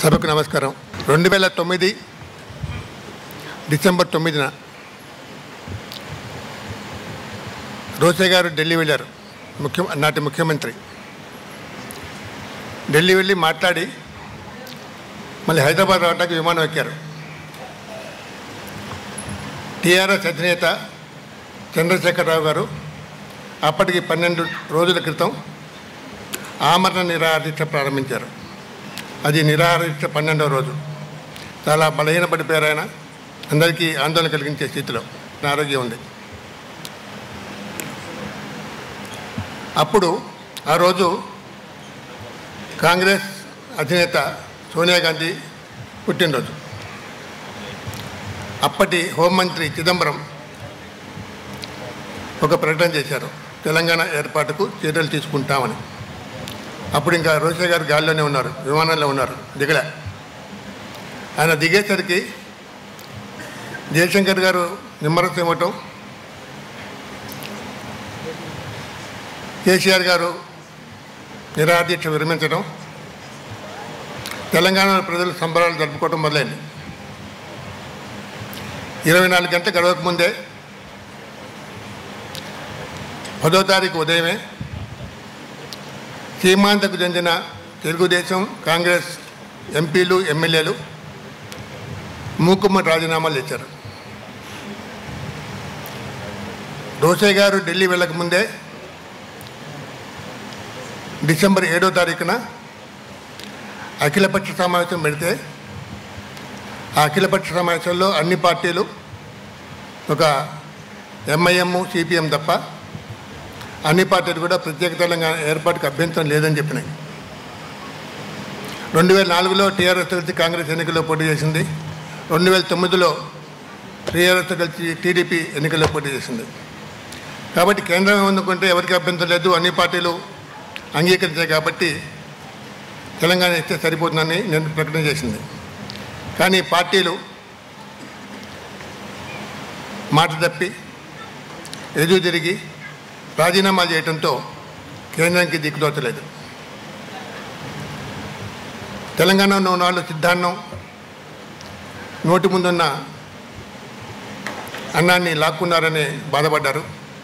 సభకు నమస్కారం రెండు వేల తొమ్మిది డిసెంబర్ తొమ్మిదిన రోసే గారు ఢిల్లీ వెళ్ళారు ముఖ్య నాటి ముఖ్యమంత్రి ఢిల్లీ వెళ్ళి మాట్లాడి మళ్ళీ హైదరాబాద్ రావడానికి విమానం ఎక్కారు టీఆర్ఎస్ అధినేత చంద్రశేఖరరావు గారు అప్పటికి పన్నెండు రోజుల క్రితం ఆమరణ నిరాదీక్ష ప్రారంభించారు అది నిరాహారీక్ష పన్నెండవ రోజు చాలా బలహీనపడిపోయారు ఆయన అందరికీ ఆందోళన కలిగించే స్థితిలో ఆరోగ్యం ఉంది అప్పుడు ఆ రోజు కాంగ్రెస్ అధినేత సోనియా గాంధీ పుట్టినరోజు అప్పటి హోంమంత్రి చిదంబరం ఒక ప్రకటన చేశారు తెలంగాణ ఏర్పాటుకు చర్యలు తీసుకుంటామని అప్పుడు ఇంకా రోషే గారు గాల్లోనే ఉన్నారు విమానంలో ఉన్నారు దిగలే ఆయన దిగేసరికి జయశంకర్ గారు నిమ్మరసం ఇవ్వటం కేసీఆర్ గారు నిరాదీక్ష విరమించడం తెలంగాణ ప్రజలు సంబరాలు జరుపుకోవడం మొదలైంది ఇరవై నాలుగు గంటల గడవక ముందే పదో తారీఖు ఉదయమే సీమాంతకు చెందిన తెలుగుదేశం కాంగ్రెస్ ఎంపీలు ఎమ్మెల్యేలు మూకుమ్మడి రాజీనామాలు ఇచ్చారు రోసే గారు ఢిల్లీ వెళ్ళకముందే డిసెంబర్ ఏడో తారీఖున అఖిలపక్ష సమావేశం పెడితే ఆ అఖిలపక్ష సమావేశంలో అన్ని పార్టీలు ఒక ఎంఐఎం సిపిఎం తప్ప అన్ని పార్టీలు కూడా ప్రత్యేక తెలంగాణ ఏర్పాటుకు అభ్యంతరం లేదని చెప్పినాయి రెండు వేల నాలుగులో టీఆర్ఎస్ కలిసి కాంగ్రెస్ ఎన్నికల్లో పోటీ చేసింది రెండు వేల తొమ్మిదిలో టీఆర్ఎస్ కలిసి టీడీపీ ఎన్నికల్లో పోటీ చేసింది కాబట్టి కేంద్రం ఏమనుకుంటే ఎవరికి అభ్యంతరం లేదు అన్ని పార్టీలు అంగీకరించాయి కాబట్టి తెలంగాణ ఇస్తే సరిపోతుందని నేను ప్రకటన చేసింది కానీ పార్టీలు మాట తప్పి ఎదురు తిరిగి రాజీనామా చేయడంతో కేంద్రానికి దిక్కుదోచలేదు తెలంగాణలో ఉన్న వాళ్ళు సిద్ధాన్నం నోటి ముందున్న అన్నాన్ని లాక్కున్నారని బాధపడ్డారు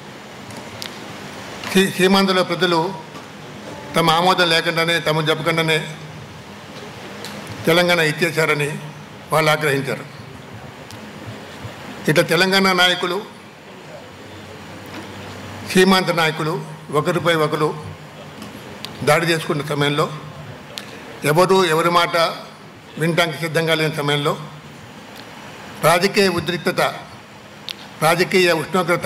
సీ సీమాంధ్రలో ప్రజలు తమ ఆమోదం లేకుండానే తమ చెప్పకుండానే తెలంగాణ ఇచ్చేశారని వాళ్ళు ఆగ్రహించారు ఇట్లా తెలంగాణ నాయకులు సీమాంత నాయకులు ఒకరిపై ఒకరు దాడి చేసుకున్న సమయంలో ఎవరు ఎవరి మాట వినటానికి సిద్ధంగా లేని సమయంలో రాజకీయ ఉద్రిక్తత రాజకీయ ఉష్ణోగ్రత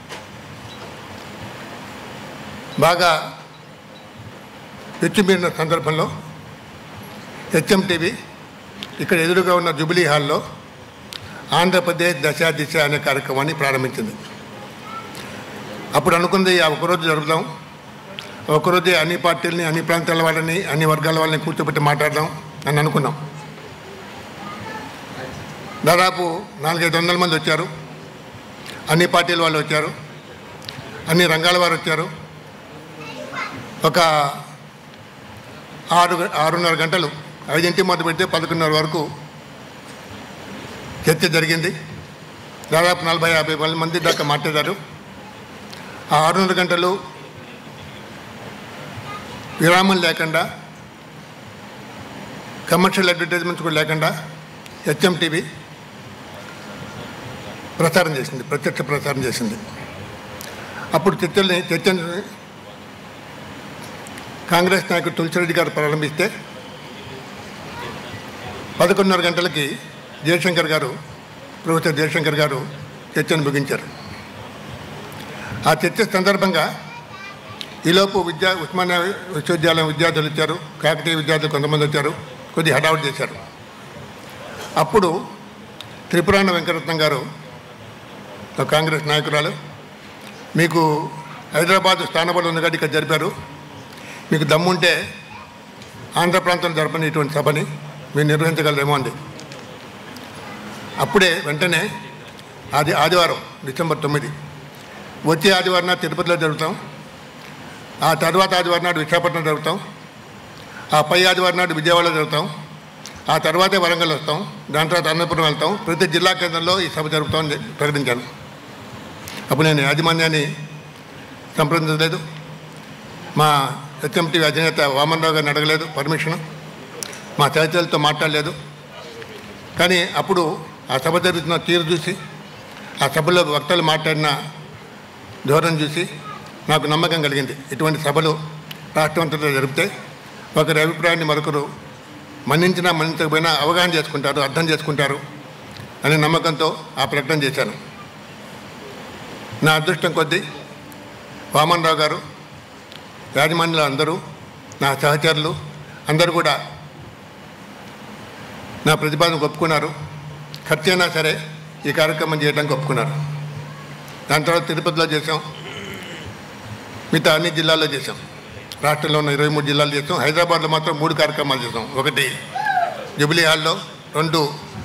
బాగా పెచ్చుమీరిన సందర్భంలో హెచ్ఎం టీవీ ఇక్కడ ఎదురుగా ఉన్న జుబిలీ హాల్లో ఆంధ్రప్రదేశ్ దశ దిశ అనే కార్యక్రమాన్ని ప్రారంభించింది అప్పుడు అనుకుంది ఆ ఒకరోజు జరుపుదాం ఒకరోజే అన్ని పార్టీలని అన్ని ప్రాంతాల వాళ్ళని అన్ని వర్గాల వాళ్ళని కూర్చోబెట్టి మాట్లాడదాం అని అనుకున్నాం దాదాపు నాలుగైదు వందల మంది వచ్చారు అన్ని పార్టీల వాళ్ళు వచ్చారు అన్ని రంగాల వారు వచ్చారు ఒక ఆరు ఆరున్నర గంటలు ఐదింటి మొదలు పెడితే పదకొండున్నర వరకు చర్చ జరిగింది దాదాపు నలభై యాభై వేల మంది దాకా మాట్లాడారు ఆ ఆరున్నర గంటలు విరామం లేకుండా కమర్షియల్ అడ్వర్టైజ్మెంట్స్ కూడా లేకుండా హెచ్ఎం టీవీ ప్రసారం చేసింది ప్రత్యక్ష ప్రసారం చేసింది అప్పుడు చర్చల్ని చర్చని కాంగ్రెస్ నాయకుడు తులసిరెడ్డి గారు ప్రారంభిస్తే పదకొండున్నర గంటలకి జయశంకర్ గారు ప్రొఫెసర్ జయశంకర్ గారు చర్చను ముగించారు ఆ చర్చ సందర్భంగా ఈలోపు విద్యా ఉస్మానియా విశ్వవిద్యాలయం విద్యార్థులు వచ్చారు కాకతీయ విద్యార్థులు కొంతమంది వచ్చారు కొద్ది హడావుట్ చేశారు అప్పుడు త్రిపురాణ వెంకటరత్నం గారు ఒక కాంగ్రెస్ నాయకురాలు మీకు హైదరాబాద్ స్థానబలం ఉంది కాబట్టి ఇక్కడ జరిపారు మీకు దమ్ముంటే ఆంధ్ర ప్రాంతంలో జరపని ఇటువంటి సభని మీరు నిర్వహించగలరేమో అంది అప్పుడే వెంటనే ఆది ఆదివారం డిసెంబర్ తొమ్మిది వచ్చే ఆదివారం నాడు తిరుపతిలో జరుగుతాం ఆ తర్వాత ఆదివారం నాడు విశాఖపట్నం జరుగుతాం ఆ పై ఆదివారం నాడు విజయవాడలో జరుగుతాం ఆ తర్వాతే వరంగల్ వస్తాం దాని తర్వాత అన్నపురం వెళ్తాం ప్రతి జిల్లా కేంద్రంలో ఈ సభ జరుపుతామని చెప్పి ప్రకటించాను అప్పుడు నేను యాజమాన్యాన్ని సంప్రదించలేదు మా హెచ్ఎంటీ అధినేత వామన్రావు గారిని అడగలేదు పర్మిషన్ మా సహచరులతో మాట్లాడలేదు కానీ అప్పుడు ఆ సభ జరుగుతున్న తీరు చూసి ఆ సభలో వక్తలు మాట్లాడిన ధోరణి చూసి నాకు నమ్మకం కలిగింది ఇటువంటి సభలు రాష్ట్రమంతటా జరిపితే ఒకరి అభిప్రాయాన్ని మరొకరు మన్నించినా మన్నించకపోయినా అవగాహన చేసుకుంటారు అర్థం చేసుకుంటారు అనే నమ్మకంతో ఆ ప్రకటన చేశాను నా అదృష్టం కొద్దీ వామన్రావు గారు యాజమాన్యులు అందరూ నా సహచరులు అందరూ కూడా నా ప్రతిపాదన ఒప్పుకున్నారు ఖర్చు అయినా సరే ఈ కార్యక్రమం చేయడానికి ఒప్పుకున్నారు దాని తర్వాత తిరుపతిలో చేసాం మిగతా అన్ని జిల్లాల్లో చేసాం రాష్ట్రంలో ఉన్న ఇరవై మూడు జిల్లాలు చేసాం హైదరాబాద్లో మాత్రం మూడు కార్యక్రమాలు చేసాం ఒకటి జుబిలీ హాల్లో రెండు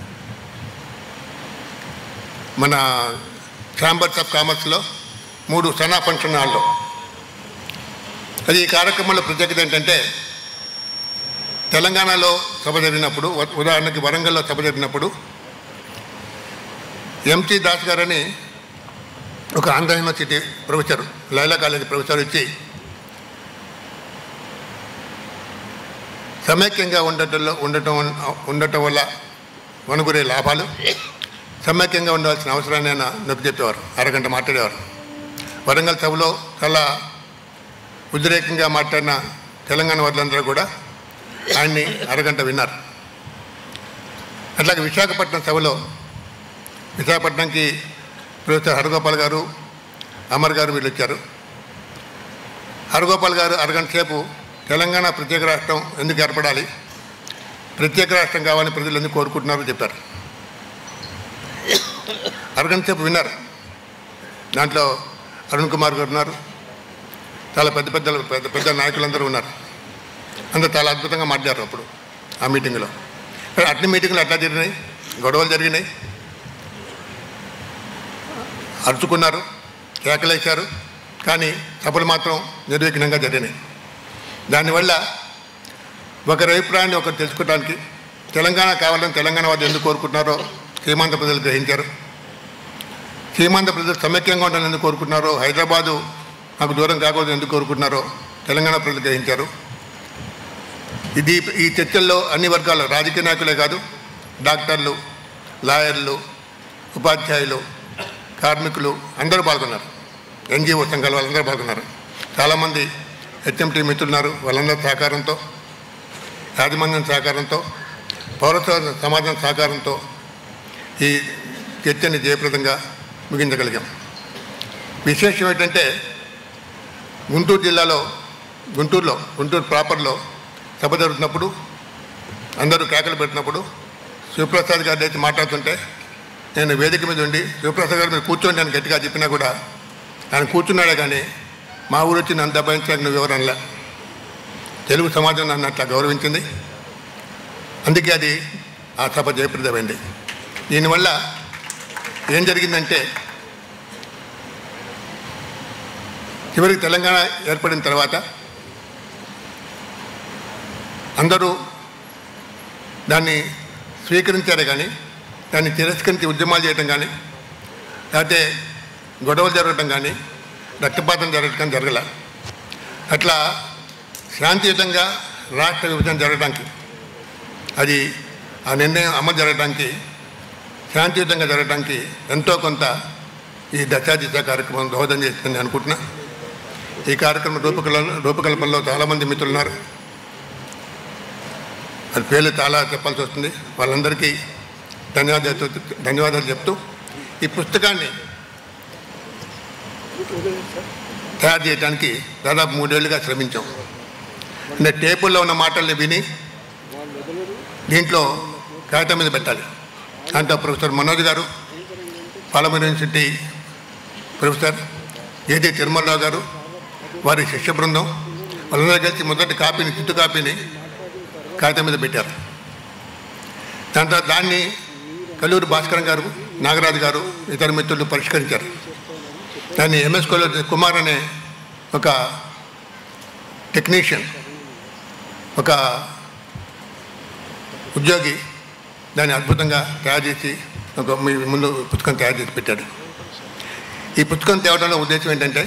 మన ఛాంబర్స్ ఆఫ్ కామర్స్లో మూడు సనా ఫంక్షన్ హాల్లో అది ఈ కార్యక్రమంలో ప్రత్యేకత ఏంటంటే తెలంగాణలో సభ జరిగినప్పుడు ఉ- ఉదాహరణకి వరంగల్లో సభ జరిగినప్పుడు ఎంటీ దాస్ గారని ఒక ఆంధ్ర యూనివర్సిటీ ప్రొఫెసర్ లైలా కాలేజీ ప్రొఫెసర్ ఇచ్చి సమైక్యంగా ఉండటంలో ఉండటం ఉండటం వల్ల వనుగురే లాభాలు సమైక్యంగా ఉండాల్సిన అవసరాన్ని ఆయన నొక్కి చెప్పేవారు అరగంట మాట్లాడేవారు వరంగల్ సభలో చాలా ఉద్రేకంగా మాట్లాడిన తెలంగాణ వాళ్ళందరూ కూడా ఆయన్ని అరగంట విన్నారు అట్లాగే విశాఖపట్నం సభలో విశాఖపట్నంకి ప్రొఫెసర్ హరగోపాల్ గారు అమర్ గారు వీళ్ళు వచ్చారు హరగోపాల్ గారు అరగంట సేపు తెలంగాణ ప్రత్యేక రాష్ట్రం ఎందుకు ఏర్పడాలి ప్రత్యేక రాష్ట్రం కావాలని ప్రజలు ఎందుకు కోరుకుంటున్నారో చెప్పారు అరగంట సేపు విన్నారు దాంట్లో అరుణ్ కుమార్ గారు ఉన్నారు చాలా పెద్ద పెద్ద పెద్ద పెద్ద నాయకులందరూ ఉన్నారు అందరూ చాలా అద్భుతంగా మాట్లాడారు అప్పుడు ఆ మీటింగ్లో కానీ అన్ని మీటింగ్లు అట్లా జరిగినాయి గొడవలు జరిగినాయి అరుచుకున్నారు కేకలేశారు కానీ సభలు మాత్రం నిర్విఘ్నంగా జరిగినాయి దానివల్ల ఒకరి అభిప్రాయాన్ని ఒకరు తెలుసుకోవడానికి తెలంగాణ కావాలని తెలంగాణ వాళ్ళు ఎందుకు కోరుకుంటున్నారో సీమాంధ్ర ప్రజలు గ్రహించారు సీమాంధ్ర ప్రజలు సమైక్యంగా ఉండాలని ఎందుకు కోరుకుంటున్నారో హైదరాబాదు నాకు దూరం కాకూడదు ఎందుకు కోరుకుంటున్నారో తెలంగాణ ప్రజలు గ్రహించారు ఇది ఈ చర్చల్లో అన్ని వర్గాలు రాజకీయ నాయకులే కాదు డాక్టర్లు లాయర్లు ఉపాధ్యాయులు కార్మికులు అందరూ పాల్గొన్నారు ఎన్జిఓ సంఘాలు వాళ్ళందరూ పాల్గొన్నారు చాలామంది హెచ్ఎంటీ మిత్రులున్నారు వాళ్ళందరి సహకారంతో యాజమాన్యం సహకారంతో పౌరత్వ సమాజం సహకారంతో ఈ చర్చని జయప్రదంగా ముగించగలిగాం విశేషం ఏంటంటే గుంటూరు జిల్లాలో గుంటూరులో గుంటూరు ప్రాపర్లో సభ జరుగుతున్నప్పుడు అందరూ కేకలు పెట్టినప్పుడు శివప్రసాద్ గారు లేచి మాట్లాడుతుంటే నేను వేదిక మీద ఉండి శివప్రసాద్ గారు మీరు కూర్చోండి అని గట్టిగా చెప్పినా కూడా ఆయన కూర్చున్నాడే కానీ మా ఊరు వచ్చి నన్ను దబాయించడానికి నువ్వు వివరంలే తెలుగు సమాజం నన్ను అట్లా గౌరవించింది అందుకే అది ఆ సభ జయప్రదమైంది దీనివల్ల ఏం జరిగిందంటే చివరికి తెలంగాణ ఏర్పడిన తర్వాత అందరూ దాన్ని స్వీకరించారే కానీ దాన్ని తిరస్కరించి ఉద్యమాలు చేయటం కానీ లేకపోతే గొడవలు జరగటం కానీ రక్తపాతం జరగటం కానీ జరగల అట్లా శాంతియుతంగా రాష్ట్ర విభజన జరగడానికి అది ఆ నిర్ణయం అమలు జరగడానికి శాంతియుతంగా జరగడానికి ఎంతో కొంత ఈ దశాదిశ కార్యక్రమం దోహదం చేస్తుందని అనుకుంటున్నా ఈ కార్యక్రమం రూపకల్ప రూపకల్పనలో చాలామంది మిత్రులు ఉన్నారు అది పేర్లు చాలా చెప్పాల్సి వస్తుంది వాళ్ళందరికీ ధన్యవాదాలు చెప్తూ- ధన్యవాదాలు చెప్తూ ఈ పుస్తకాన్ని తయారు చేయడానికి దాదాపు మూడేళ్లుగా శ్రమించాం అంటే టేబుల్లో ఉన్న మాటల్ని విని దీంట్లో కాగితం మీద పెట్టాలి దాంట్లో ప్రొఫెసర్ మనోజ్ గారు Palamuru university professor AJ Tirumalarao గారు వారి శిష్య బృందం వాళ్ళందరూ కలిసి మొదటి కాపీని చిట్టు కాపీని కాగితం మీద పెట్టారు దాని తర్వాత దాన్ని కల్లూరి భాస్కరం గారు నాగరాజు గారు ఇతర మిత్రులు పరిష్కరించారు దాన్ని ఎంఎస్ కాలేజ్ కుమార్ అనే ఒక టెక్నీషియన్ ఒక ఉద్యోగి దాన్ని అద్భుతంగా తయారు చేసి ఒక మీ ముందు పుస్తకం తయారు చేసి పెట్టాడు ఈ పుస్తకం తేవడంలో ఉద్దేశం ఏంటంటే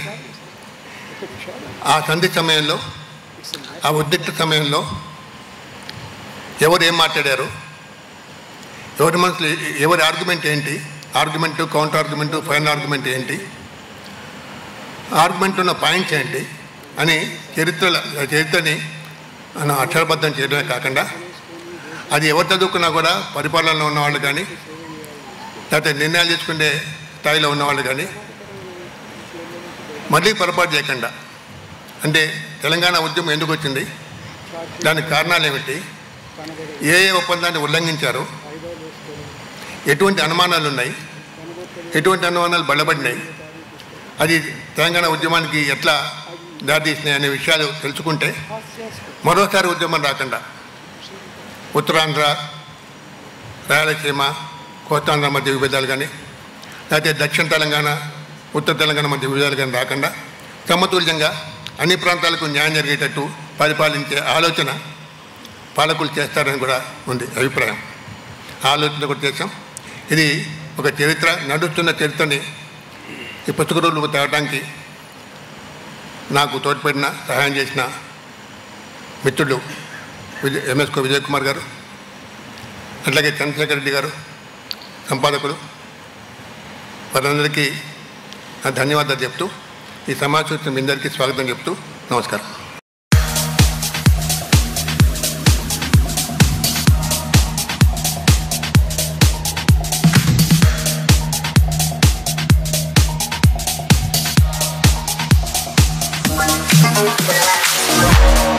ఆ సంధి సమయంలో ఆ ఉద్రిక్త సమయంలో ఎవరు ఏం మాట్లాడారు ఎవరి మనసులో ఎవరి ఆర్గ్యుమెంట్ ఏంటి argument counter argument final argument ఏంటి ఆర్గ్యుమెంట్ ఉన్న పాయింట్స్ ఏంటి అని చరిత్రల చరిత్రని మనం అక్షరబద్ధం చేయడమే కాకుండా అది ఎవరు చదువుకున్నా కూడా పరిపాలనలో ఉన్నవాళ్ళు కానీ లేకపోతే నిర్ణయాలు తీసుకునే స్థాయిలో ఉన్నవాళ్ళు కానీ మళ్ళీ పొరపాటు చేయకుండా అంటే తెలంగాణ ఉద్యమం ఎందుకు వచ్చింది దానికి కారణాలు ఏమిటి ఏ ఏ ఒప్పందాన్ని ఉల్లంఘించారు ఎటువంటి అనుమానాలు ఉన్నాయి ఎటువంటి అనుమానాలు బలపడినాయి అది తెలంగాణ ఉద్యమానికి ఎట్లా దారితీసినాయి అనే విషయాలు తెలుసుకుంటే మరోసారి ఉద్యమం రాకుండా ఉత్తరాంధ్ర రాయలసీమ కోస్తాంధ్ర మధ్య విభేదాలు కానీ లేకపోతే దక్షిణ తెలంగాణ ఉత్తర తెలంగాణ మధ్య విభేదాలు కానీ రాకుండా సమతుల్యంగా అన్ని ప్రాంతాలకు న్యాయం జరిగేటట్టు పరిపాలించే ఆలోచన పాలకులు చేస్తారని కూడా ఉంది అభిప్రాయం ఆ ఆలోచన కూడా చేశాం ఇది ఒక చరిత్ర నడుస్తున్న చరిత్రని ఈ పుస్తక రోజులకు తేవడానికి నాకు తోడ్పడిన సహాయం చేసిన మిత్రులు విజయ్ ఎంఎస్కో విజయ్ కుమార్ గారు అట్లాగే చంద్రశేఖర్ రెడ్డి గారు సంపాదకులు వారందరికీ నా ధన్యవాదాలు చెప్తూ ఈ సమావేశం మీ అందరికీ స్వాగతం చెప్తూ నమస్కారం Thank you.